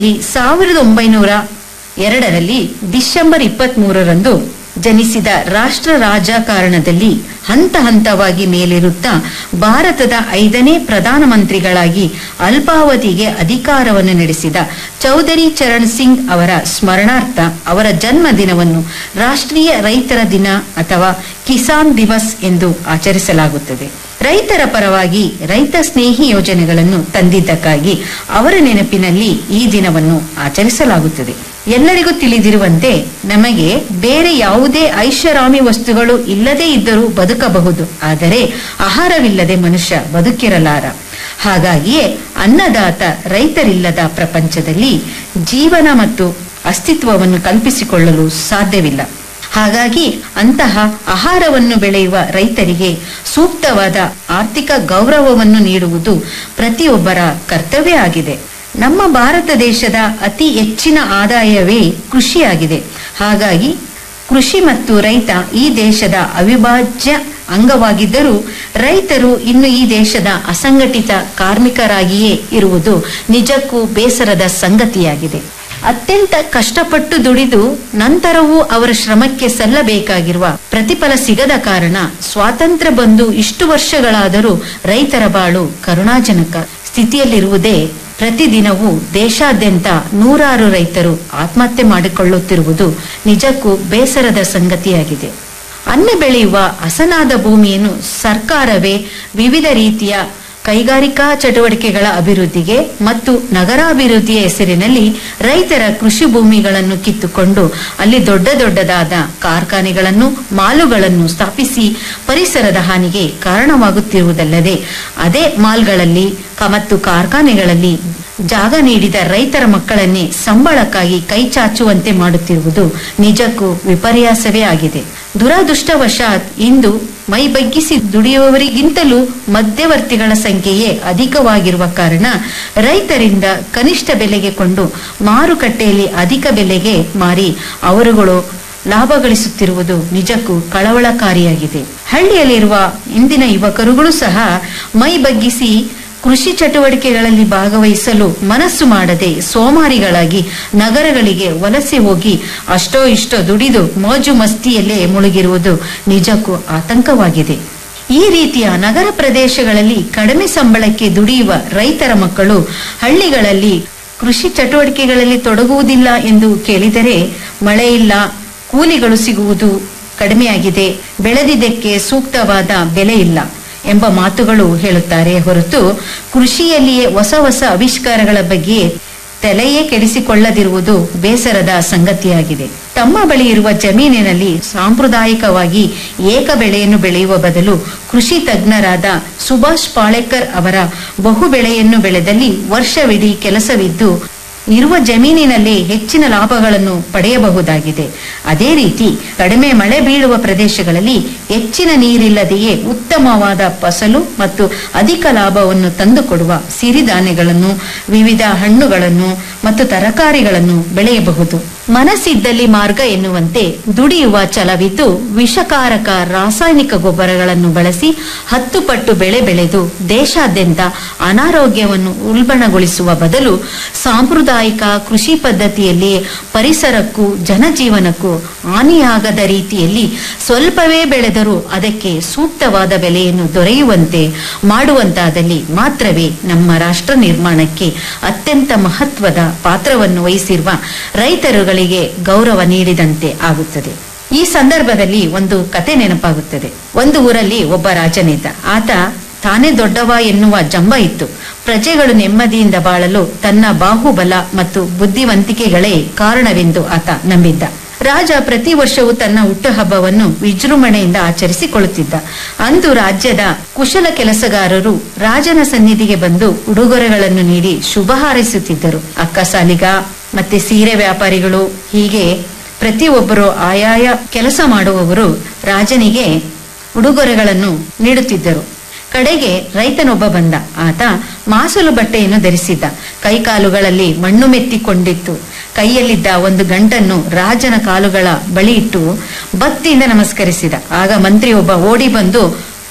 ಈ ಸಾವಿರದ ಒಂಬೈನೂರ ಎರಡರಲ್ಲಿ ಡಿಸೆಂಬರ್ ಇಪ್ಪತ್ತ್ ಮೂರರಂದು ಜನಿಸಿದ ರಾಷ್ಟ್ರ ರಾಜಕಾರಣದಲ್ಲಿ ಹಂತ ಹಂತವಾಗಿ ಮೇಲಿರುತ್ತಾ ಭಾರತದ ಐದನೇ ಪ್ರಧಾನಮಂತ್ರಿಗಳಾಗಿ ಅಲ್ಪಾವಧಿಗೆ ಅಧಿಕಾರವನ್ನು ನಡೆಸಿದ ಚೌಧರಿ ಚರಣ್ ಸಿಂಗ್ ಅವರ ಸ್ಮರಣಾರ್ಥ ಅವರ ಜನ್ಮ ದಿನವನ್ನು ರಾಷ್ಟ್ರೀಯ ರೈತರ ದಿನ ಅಥವಾ ಕಿಸಾನ್ ದಿವಸ್ ಎಂದು ಆಚರಿಸಲಾಗುತ್ತದೆ ರೈತರ ಪರವಾಗಿ ರೈತ ಸ್ನೇಹಿ ಯೋಜನೆಗಳನ್ನು ತಂದಿದ್ದಕ್ಕಾಗಿ ಅವರ ನೆನಪಿನಲ್ಲಿ ಈ ದಿನವನ್ನು ಆಚರಿಸಲಾಗುತ್ತದೆ ಎಲ್ಲರಿಗೂ ತಿಳಿದಿರುವಂತೆ ನಮಗೆ ಬೇರೆ ಯಾವುದೇ ಐಷಾರಾಮಿ ವಸ್ತುಗಳು ಇಲ್ಲದೇ ಇದ್ದರೂ ಬದುಕಬಹುದು ಆದರೆ ಆಹಾರವಿಲ್ಲದೆ ಮನುಷ್ಯ ಬದುಕಿರಲಾರ ಹಾಗಾಗಿಯೇ ಅನ್ನದಾತ ರೈತರಿಲ್ಲದ ಪ್ರಪಂಚದಲ್ಲಿ ಜೀವನ ಮತ್ತು ಅಸ್ತಿತ್ವವನ್ನು ಕಲ್ಪಿಸಿಕೊಳ್ಳಲು ಸಾಧ್ಯವಿಲ್ಲ ಹಾಗಾಗಿ ಅಂತಹ ಆಹಾರವನ್ನು ಬೆಳೆಯುವ ರೈತರಿಗೆ ಸೂಕ್ತವಾದ ಆರ್ಥಿಕ ಗೌರವವನ್ನು ನೀಡುವುದು ಪ್ರತಿಯೊಬ್ಬರ ಕರ್ತವ್ಯ ಆಗಿದೆ ನಮ್ಮ ಭಾರತ ದೇಶದ ಅತಿ ಹೆಚ್ಚಿನ ಆದಾಯವೇ ಕೃಷಿಯಾಗಿದೆ ಹಾಗಾಗಿ ಕೃಷಿ ಮತ್ತು ರೈತ ಈ ದೇಶದ ಅವಿಭಾಜ್ಯ ಅಂಗವಾಗಿದ್ದರೂ ರೈತರು ಇನ್ನು ಈ ದೇಶದ ಅಸಂಘಟಿತ ಕಾರ್ಮಿಕರಾಗಿಯೇ ಇರುವುದು ನಿಜಕ್ಕೂ ಬೇಸರದ ಸಂಗತಿಯಾಗಿದೆ ಅತ್ಯಂತ ಕಷ್ಟಪಟ್ಟು ದುಡಿದು ನಂತರವೂ ಅವರ ಶ್ರಮಕ್ಕೆ ಸಲ್ಲಬೇಕಾಗಿರುವ ಪ್ರತಿಫಲ ಸಿಗದ ಕಾರಣ ಸ್ವಾತಂತ್ರ್ಯ ಬಂದು ಇಷ್ಟು ವರ್ಷಗಳಾದರೂ ರೈತರ ಬಾಳು ಕರುಣಾಜನಕ ಸ್ಥಿತಿಯಲ್ಲಿರುವುದೇ ಪ್ರತಿದಿನವೂ ದೇಶಾದ್ಯಂತ ನೂರಾರು ರೈತರು ಆತ್ಮಹತ್ಯೆ ಮಾಡಿಕೊಳ್ಳುತ್ತಿರುವುದು ನಿಜಕ್ಕೂ ಬೇಸರದ ಸಂಗತಿಯಾಗಿದೆ ಅನ್ನ ಬೆಳೆಯುವ ಹಸನಾದ ಭೂಮಿಯನ್ನು ಸರ್ಕಾರವೇ ವಿವಿಧ ರೀತಿಯ ಕೈಗಾರಿಕಾ ಚಟುವಟಿಕೆಗಳ ಅಭಿವೃದ್ಧಿಗೆ ಮತ್ತು ನಗರಾಭಿವೃದ್ಧಿಯ ಹೆಸರಿನಲ್ಲಿ ರೈತರ ಕೃಷಿ ಭೂಮಿಗಳನ್ನು ಕಿತ್ತುಕೊಂಡು ಅಲ್ಲಿ ದೊಡ್ಡ ದೊಡ್ಡದಾದ ಕಾರ್ಖಾನೆಗಳನ್ನು ಮಾಲುಗಳನ್ನು ಸ್ಥಾಪಿಸಿ ಪರಿಸರದ ಹಾನಿಗೆ ಕಾರಣವಾಗುತ್ತಿರುವುದಲ್ಲದೆ ಅದೇ ಮಾಲ್ಗಳಲ್ಲಿ ಕ- ಮತ್ತು ಕಾರ್ಖಾನೆಗಳಲ್ಲಿ ಜಾಗ ನೀಡಿದ ರೈತರ ಮಕ್ಕಳನ್ನೇ ಸಂಬಳಕ್ಕಾಗಿ ಕೈ ಚಾಚುವಂತೆ ಮಾಡುತ್ತಿರುವುದು ನಿಜಕ್ಕೂ ವಿಪರ್ಯಾಸವೇ ಆಗಿದೆ ದುರದೃಷ್ಟವಶಾತ್ ಇಂದು ಮೈ ಬಗ್ಗಿಸಿ ದುಡಿಯುವವರಿಗಿಂತಲೂ ಮಧ್ಯವರ್ತಿಗಳ ಸಂಖ್ಯೆಯೇ ಅಧಿಕವಾಗಿರುವ ಕಾರಣ ರೈತರಿಂದ ಕನಿಷ್ಠ ಬೆಲೆಗೆ ಕೊಂಡು ಮಾರುಕಟ್ಟೆಯಲ್ಲಿ ಅಧಿಕ ಬೆಲೆಗೆ ಮಾರಿ ಅವರುಗಳು ಲಾಭ ಗಳಿಸುತ್ತಿರುವುದು ನಿಜಕ್ಕೂ ಕಳವಳಕಾರಿಯಾಗಿದೆ ಹಳ್ಳಿಯಲ್ಲಿರುವ ಇಂದಿನ ಯುವಕರುಗಳು ಸಹ ಮೈ ಬಗ್ಗಿಸಿ ಕೃಷಿ ಚಟುವಟಿಕೆಗಳಲ್ಲಿ ಭಾಗವಹಿಸಲು ಮನಸ್ಸು ಮಾಡದೆ ಸೋಮಾರಿಗಳಾಗಿ ನಗರಗಳಿಗೆ ವಲಸೆ ಹೋಗಿ ಅಷ್ಟೋ ಇಷ್ಟೋ ದುಡಿದು ಮೋಜು ಮಸ್ತಿಯಲ್ಲೇ ಮುಳುಗಿರುವುದು ನಿಜಕ್ಕೂ ಆತಂಕವಾಗಿದೆ ಈ ರೀತಿಯ ನಗರ ಪ್ರದೇಶಗಳಲ್ಲಿ ಕಡಿಮೆ ಸಂಬಳಕ್ಕೆ ದುಡಿಯುವ ರೈತರ ಮಕ್ಕಳು ಹಳ್ಳಿಗಳಲ್ಲಿ ಕೃಷಿ ಚಟುವಟಿಕೆಗಳಲ್ಲಿ ತೊಡಗುವುದಿಲ್ಲ ಎಂದು ಕೇಳಿದರೆ ಮಳೆ ಇಲ್ಲ ಕೂಲಿಗಳು ಸಿಗುವುದು ಕಡಿಮೆಯಾಗಿದೆ ಬೆಳೆದಿದ್ದಕ್ಕೆ ಸೂಕ್ತವಾದ ಬೆಲೆ ಇಲ್ಲ ಎಂಬ ಮಾತುಗಳು ಹೇಳುತ್ತಾರೆ ಹೊರತು ಕೃಷಿಯಲ್ಲಿಯೇ ಹೊಸ ಹೊಸ ಆವಿಷ್ಕಾರಗಳ ಬಗ್ಗೆ ತಲೆಯೇ ಕೆಡಿಸಿಕೊಳ್ಳದಿರುವುದು ಬೇಸರದ ಸಂಗತಿಯಾಗಿದೆ ತಮ್ಮ ಬಳಿ ಇರುವ ಜಮೀನಿನಲ್ಲಿ ಸಾಂಪ್ರದಾಯಿಕವಾಗಿ ಏಕ ಬೆಳೆಯನ್ನು ಬೆಳೆಯುವ ಬದಲು ಕೃಷಿ ತಜ್ಞರಾದ ಸುಭಾಷ್ ಪಾಳೇಕರ್ ಅವರ ಬಹು ಬೆಳೆಯನ್ನು ಬೆಳೆದಲ್ಲಿ ವರ್ಷವಿಡೀ ಕೆಲಸವಿದ್ದು ಇರುವ ಜಮೀನಿನಲ್ಲಿ ಹೆಚ್ಚಿನ ಲಾಭಗಳನ್ನು ಪಡೆಯಬಹುದಾಗಿದೆ ಅದೇ ರೀತಿ ಕಡಿಮೆ ಮಳೆ ಬೀಳುವ ಪ್ರದೇಶಗಳಲ್ಲಿ ಹೆಚ್ಚಿನ ನೀರಿಲ್ಲದೆಯೇ ಉತ್ತಮವಾದ ಫಸಲು ಮತ್ತು ಅಧಿಕ ಲಾಭವನ್ನು ತಂದುಕೊಡುವ ಸಿರಿಧಾನ್ಯಗಳನ್ನು ವಿವಿಧ ಹಣ್ಣುಗಳನ್ನು ಮತ್ತು ತರಕಾರಿಗಳನ್ನು ಬೆಳೆಯಬಹುದು ಮನಸ್ಸಿದ್ದಲ್ಲಿ ಮಾರ್ಗ ಎನ್ನುವಂತೆ ದುಡಿಯುವ ಛಲವಿದ್ದು ವಿಷಕಾರಕ ರಾಸಾಯನಿಕ ಗೊಬ್ಬರಗಳನ್ನು ಬಳಸಿ ಹತ್ತು ಪಟ್ಟು ಬೆಳೆ ಬೆಳೆದು ದೇಶಾದ್ಯಂತ ಅನಾರೋಗ್ಯವನ್ನು ಉಲ್ಬಣಗೊಳಿಸುವ ಬದಲು ಸಾಂಪ್ರದಾಯಿಕ ಕೃಷಿ ಪದ್ಧತಿಯಲ್ಲಿ ಪರಿಸರಕ್ಕೂ ಜನಜೀವನಕ್ಕೂ ಹಾನಿಯಾಗದ ರೀತಿಯಲ್ಲಿ ಸ್ವಲ್ಪವೇ ಬೆಳೆದರೂ ಅದಕ್ಕೆ ಸೂಕ್ತವಾದ ಬೆಲೆಯನ್ನು ದೊರೆಯುವಂತೆ ಮಾಡುವಂತಾದಲ್ಲಿ ಮಾತ್ರವೇ ನಮ್ಮ ರಾಷ್ಟ್ರ ನಿರ್ಮಾಣಕ್ಕೆ ಅತ್ಯಂತ ಮಹತ್ವದ ಪಾತ್ರವನ್ನು ವಹಿಸಿರುವ ರೈತರುಗಳಿಗೆ ಗೌರವ ನೀಡಿದಂತೆ ಆಗುತ್ತದೆ ಈ ಸಂದರ್ಭದಲ್ಲಿ ಒಂದು ಕತೆ ನೆನಪಾಗುತ್ತದೆ ಒಂದು ಊರಲ್ಲಿ ಒಬ್ಬ ರಾಜನಿದ್ದ ಆತ ತಾನೇ ದೊಡ್ಡವ ಎನ್ನುವ ಜಂಬ ಇತ್ತು ಪ್ರಜೆಗಳು ನೆಮ್ಮದಿಯಿಂದ ಬಾಳಲು ತನ್ನ ಬಾಹುಬಲ ಮತ್ತು ಬುದ್ಧಿವಂತಿಕೆಗಳೇ ಕಾರಣವೆಂದು ಆತ ನಂಬಿದ್ದ ರಾಜ ಪ್ರತಿ ವರ್ಷವೂ ತನ್ನ ಹುಟ್ಟುಹಬ್ಬವನ್ನು ವಿಜೃಂಭಣೆಯಿಂದ ಆಚರಿಸಿಕೊಳ್ಳುತ್ತಿದ್ದ ಅಂದು ರಾಜ್ಯದ ಕುಶಲ ಕೆಲಸಗಾರರು ರಾಜನ ಸನ್ನಿಧಿಗೆ ಬಂದು ಉಡುಗೊರೆಗಳನ್ನು ನೀಡಿ ಶುಭ ಹಾರೈಸುತ್ತಿದ್ದರು ಅಕ್ಕಸಾಲಿಗ ಮತ್ತೆ ಸೀರೆ ವ್ಯಾಪಾರಿಗಳು ಹೀಗೆ ಪ್ರತಿಯೊಬ್ಬರು ಆಯಾಯ ಕೆಲಸ ಮಾಡುವವರು ರಾಜನಿಗೆ ಉಡುಗೊರೆಗಳನ್ನು ನೀಡುತ್ತಿದ್ದರು ಕಡೆಗೆ ರೈತನೊಬ್ಬ ಬಂದ ಆತ ಮಾಸಲು ಬಟ್ಟೆಯನ್ನು ಧರಿಸಿದ್ದ ಕೈಕಾಲುಗಳಲ್ಲಿ ಮಣ್ಣು ಮೆತ್ತಿಕೊಂಡಿತ್ತು ಕೈಯಲ್ಲಿದ್ದ ಒಂದು ಗಂಟನ್ನು ರಾಜನ ಕಾಲುಗಳ ಬಳಿ ಇಟ್ಟು ಭಕ್ತಿಯಿಂದ ನಮಸ್ಕರಿಸಿದ ಆಗ ಮಂತ್ರಿಯೊಬ್ಬ ಓಡಿ ಬಂದು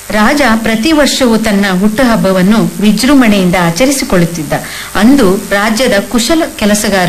ರಾಜ ಪ್ರತಿ ವರ್ಷವೂ ತನ್ನ ಹುಟ್ಟುಹಬ್ಬವನ್ನು ವಿಜೃಂಭಣೆಯಿಂದ ಆಚರಿಸಿಕೊಳ್ಳುತ್ತಿದ್ದ ಅಂದು ರಾಜ್ಯದ ಕುಶಲ ಕೆಲಸಗಾರ